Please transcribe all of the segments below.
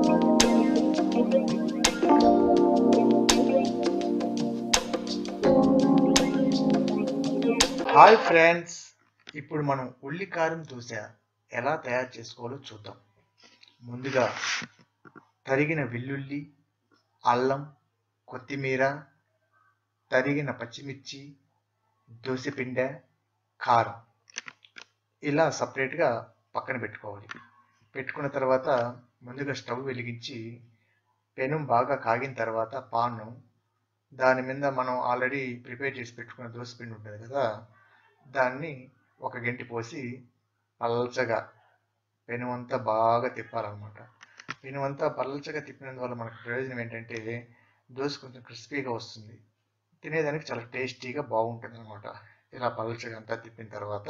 hi friends ఇప్పుడు మనం ఉల్లి కారం దోశ ఎలా తయారు చేసుకోవాలో చూద్దాం ముందుగా తరిగిన వెల్లుల్లి అల్లం కొత్తిమీర తరిగిన పచ్చిమిర్చి దోశపిండ కారం ఇలా సపరేట్గా పక్కన పెట్టుకోవాలి పెట్టుకున్న తర్వాత ముందుగా స్టవ్ వెలిగించి పెనం బాగా కాగిన తర్వాత పాను దాని మీద మనం ఆల్రెడీ ప్రిపేర్ చేసి పెట్టుకున్న దోశపిండి ఉంటుంది కదా దాన్ని ఒక గంటి పోసి పల్చగా పెనుమంతా బాగా తిప్పాలన్నమాట పెనుమంతా పల్చగా తిప్పినందువల్ల మనకు ప్రయోజనం ఏంటంటే దోశ కొంచెం క్రిస్పీగా వస్తుంది తినేదానికి చాలా టేస్టీగా బాగుంటుంది అనమాట ఇలా పల్చగా అంతా తిప్పిన తర్వాత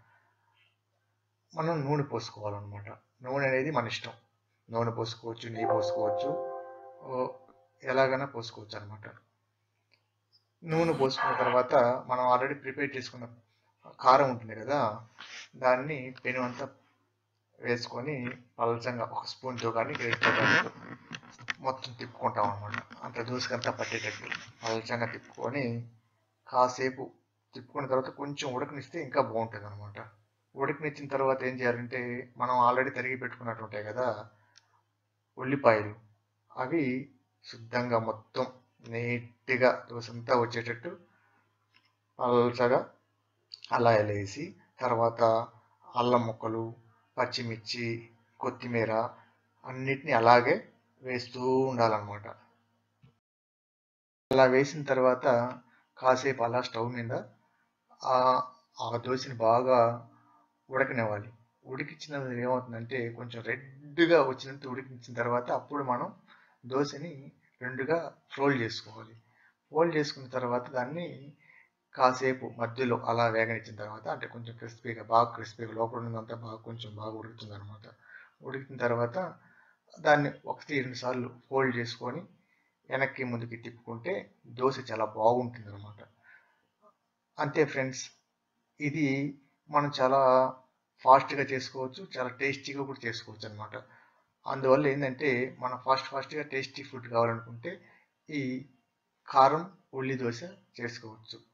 మనం నూనె పోసుకోవాలన్నమాట నూనె అనేది మన ఇష్టం నూనె పోసుకోవచ్చు నెయ్యి పోసుకోవచ్చు ఓ ఎలాగైనా పోసుకోవచ్చు అనమాట నూనె పోసుకున్న తర్వాత మనం ఆల్రెడీ ప్రిపేర్ చేసుకున్న కారం ఉంటుంది కదా దాన్ని పెను అంతా వేసుకొని పలచంగా ఒక స్పూన్తో కానీ గరిటతో కానీ మొత్తం తిప్పుకుంటాం అనమాట అంత దోసకంతా పట్టేటట్టు పలచంగా తిప్పుకొని కాసేపు తిప్పుకున్న తర్వాత కొంచెం ఉడకనిస్తే ఇంకా బాగుంటుంది అనమాట ఉడకనిచ్చిన తర్వాత ఏం చేయాలంటే మనం ఆల్రెడీ తరిగి పెట్టుకున్నట్టు ఉంటాయి కదా ఉల్లిపాయలు అవి శుద్ధంగా మొత్తం నీట్గా దోశంతా వచ్చేటట్టు పల్చగా అలా వేసి తర్వాత అల్లం ముక్కలు పచ్చిమిర్చి కొత్తిమీర అన్నిటిని అలాగే వేస్తూ ఉండాలన్నమాట అలా వేసిన తర్వాత కాసేపు అలా స్టవ్ మీద ఆ దోశని బాగా ఉడకనివ్వాలి ఉడికించిన ఏమవుతుందంటే కొంచెం రెడ్గా వచ్చినంత ఉడికించిన తర్వాత అప్పుడు మనం దోశని రెండుగా ఫోల్డ్ చేసుకోవాలి ఫోల్డ్ చేసుకున్న తర్వాత దాన్ని కాసేపు మధ్యలో అలా వేగనిచ్చిన తర్వాత అంటే కొంచెం క్రిస్పీగా బాగా క్రిస్పీగా లోపల ఉన్నదంతా బాగా కొంచెం బాగా ఉడుకుతుంది అనమాట ఉడికిన తర్వాత దాన్ని ఒకటి రెండు సార్లు ఫోల్డ్ చేసుకొని వెనక్కి ముందుకి తిప్పుకుంటే దోశ చాలా బాగుంటుంది అనమాట అంతే ఫ్రెండ్స్ ఇది మనం చాలా ఫాస్ట్గా చేసుకోవచ్చు చాలా టేస్టీగా కూడా చేసుకోవచ్చు అనమాట అందువల్ల ఏంటంటే మనం ఫాస్ట్ ఫాస్ట్గా టేస్టీ ఫుడ్ కావాలనుకుంటే ఈ కారం ఉల్లి దోశ చేసుకోవచ్చు